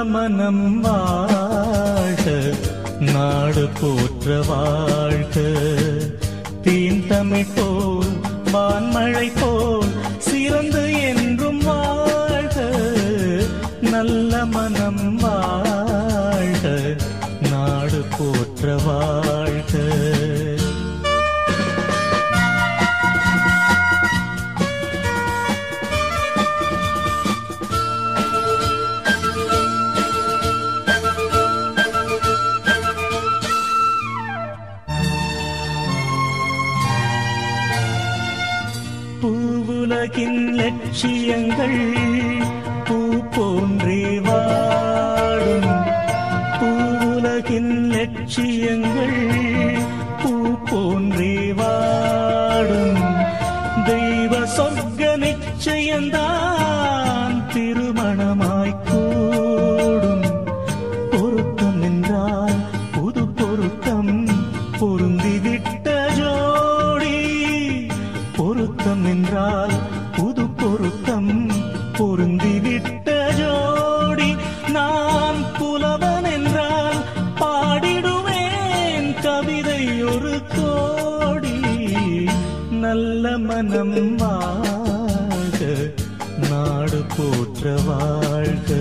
மனம் வாழ்க நாடு போற்ற வாழ்க தீன் தமிழ் போல் வான்மழை போல் சிறந்து என்றும் வாழ்க நல்ல மனம் வாழ்க நாடு போற்ற வாழ்க பூவுலகின் லட்சியங்கள் பூ போன்றே வாடும் பூவுலகின் லட்சியங்கள் பூ போன்றே வாடும் தெய்வ சொர்க்க நிச்சயந்தான் திருமணமாய் கூடும் பொருத்தம் என்றால் புது பொருத்தம் பொருந்திவிட்ட ஜோடி பொருத்தம் என்றால் புது பொருத்தம் பொருந்திவிட்ட ஜோடி நான் புலவன் என்றால் பாடிடுவேன் கவிதை ஒரு கோடி நல்ல மனம் வாழ்க நாடு போற்ற வாழ்க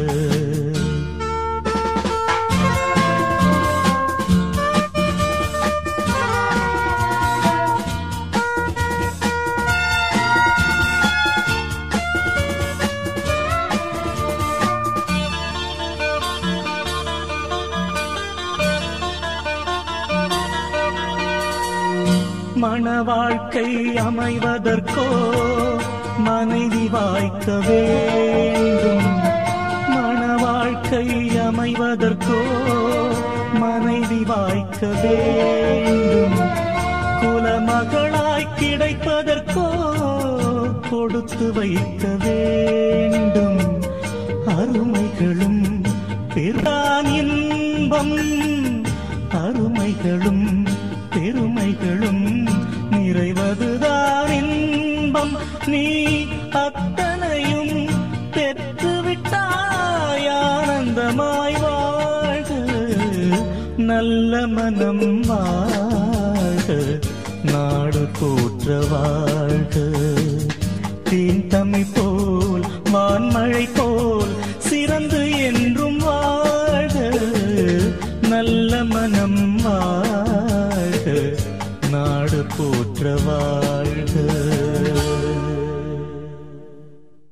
மணவாழ்க்கை அமைவதற்கோ மனைவி வாய்க்க வேண்டும் மணவாழ்க்கை அமைவதற்கோ மனைவி வாய்க்க வேண்டும் குலமகளாய் கிடைப்பதற்கோ கொடுத்து வைக்க வேண்டும் அருமைகளும் பெருதான் இன்பம் அருமைகளும் பெருமைகளும் நிறைவதுதான் இன்பம் நீ அத்தனையும் பெற்றுவிட்டாய் ஆனந்தமாய் வாழ்க நல்ல மனம் வாழ்க நாடு போற்ற வாழ்க தீன் தமிழ் போல் வான்மழை போல் சிறந்து என்றும் வாழ்க நல்ல மனம் வாழ்க நாடு போற்ற வாழ்க